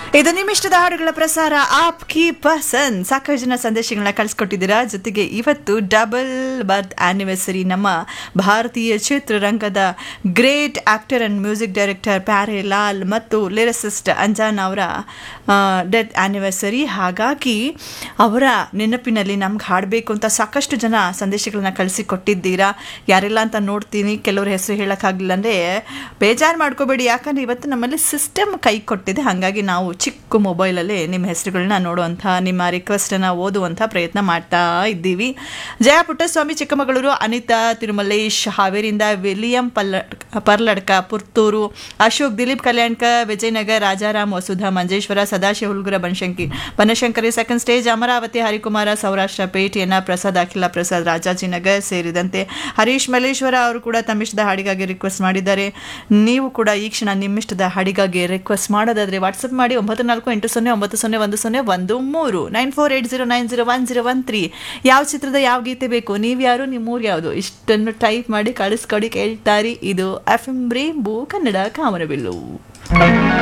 ಇದು ನಿಮ್ಮಿಷ್ಟದ ಹಾಡುಗಳ ಪ್ರಸಾರ ಆಪ್ ಕಿ ಪಸಂದ್ ಸಾಕಷ್ಟು ಜನ ಸಂದೇಶಗಳನ್ನ ಕಳಿಸ್ಕೊಟ್ಟಿದ್ದೀರಾ ಜೊತೆಗೆ ಇವತ್ತು ಡಬಲ್ ಬರ್ತ್ ಆನಿವರ್ಸರಿ ನಮ್ಮ ಭಾರತೀಯ ಚಿತ್ರರಂಗದ great actor and music director Pyare Lal ಮತ್ತು ಲಿರಿಸಿಸ್ಟ್ ಅಂಜಾನ್ ಅವರ ಡೆತ್ ಆನಿವರ್ಸರಿ ಹಾಗಾಗಿ ಅವರ ನೆನಪಿನಲ್ಲಿ ನಮ್ಗೆ ಹಾಡಬೇಕು ಅಂತ ಸಾಕಷ್ಟು ಜನ ಸಂದೇಶಗಳನ್ನ ಕಳಿಸಿಕೊಟ್ಟಿದ್ದೀರಾ ಯಾರೆಲ್ಲ ಅಂತ ನೋಡ್ತೀನಿ ಕೆಲವ್ರ ಹೆಸರು ಹೇಳೋಕ್ಕಾಗಲಿಲ್ಲ ಅಂದರೆ ಬೇಜಾರು ಮಾಡ್ಕೋಬೇಡಿ ಯಾಕಂದರೆ ಇವತ್ತು ನಮ್ಮಲ್ಲಿ ಸಿಸ್ಟಮ್ ಕೈ ಕೊಟ್ಟಿದೆ ಹಾಗಾಗಿ ನಾವು ಚಿಕ್ಕ ಮೊಬೈಲಲ್ಲಿ ನಿಮ್ಮ ಹೆಸರುಗಳನ್ನ ನೋಡುವಂಥ ನಿಮ್ಮ ರಿಕ್ವೆಸ್ಟನ್ನು ಓದುವಂಥ ಪ್ರಯತ್ನ ಮಾಡ್ತಾ ಇದ್ದೀವಿ ಜಯ ಪುಟ್ಟಸ್ವಾಮಿ ಚಿಕ್ಕಮಗಳೂರು ಅನಿತಾ ತಿರುಮಲೇಶ್ ಹಾವೇರಿಯಿಂದ ವಿಲಿಯಂ ಪಲ್ಲ ಪರ್ಲಡ್ಕ ಪುತ್ತೂರು ಅಶೋಕ್ ದಿಲೀಪ್ ಕಲ್ಯಾಣ್ಕ ವಿಜಯನಗರ್ ರಾಜಾರಾಮ್ ವಸುಧಾ ಮಂಜೇಶ್ವರ ಸದಾಶಿವ ಹುಲ್ಗುರ ಬನಶಂಕಿ ಬನಶಂಕರಿ ಸೆಕೆಂಡ್ ಸ್ಟೇಜ್ ಅಮರಾವತಿ ಹರಿಕುಮಾರ ಸೌರಾಷ್ಟ್ರ ಪೇಟೆಯನ್ನ ಪ್ರಸಾದ್ ಅಖಿಲ ಪ್ರಸಾದ್ ರಾಜಾಜಿನಗರ್ ಸೇರಿದಂತೆ ಹರೀಶ್ ಮಲ್ಲೇಶ್ವರ ಅವರು ಕೂಡ ತಮ್ಮಿಷ್ಟದ ಹಾಡಿಗಾಗಿ ರಿಕ್ವೆಸ್ಟ್ ಮಾಡಿದ್ದಾರೆ ನೀವು ಕೂಡ ಈ ಕ್ಷಣ ನಿಮ್ಮಿಷ್ಟದ ಹಾಡಿಗಾಗಿ ರಿಕ್ವೆಸ್ಟ್ ಮಾಡೋದಾದ್ರೆ ವಾಟ್ಸಪ್ ಮಾಡಿ ಒಂಬತ್ತು ನಾಲ್ಕು ಎಂಟು ಸೊನ್ನೆ ಒಂಬತ್ತು ಸೊನ್ನೆ ಒಂದು ಸೊನ್ನೆ ಒಂದು ಮೂರು nine four eight zero nine zero one zero one three ಯಾವ ಚಿತ್ರದ ಯಾವ ಗೀತೆ ಬೇಕು ನೀವು ಯಾರು ನಿಮ್ಮೂರು ಯಾವುದು ಇಷ್ಟನ್ನು ಟೈಪ್ ಮಾಡಿ ಕಳಿಸ್ಕೊಡಿ ಕೇಳ್ತಾರಿ ಇದು ಎಫ್ ಎಂ ಬ್ರೀ ಬೂ ಕನ್ನಡ ಕಾಮನಬಿಲ್ಲು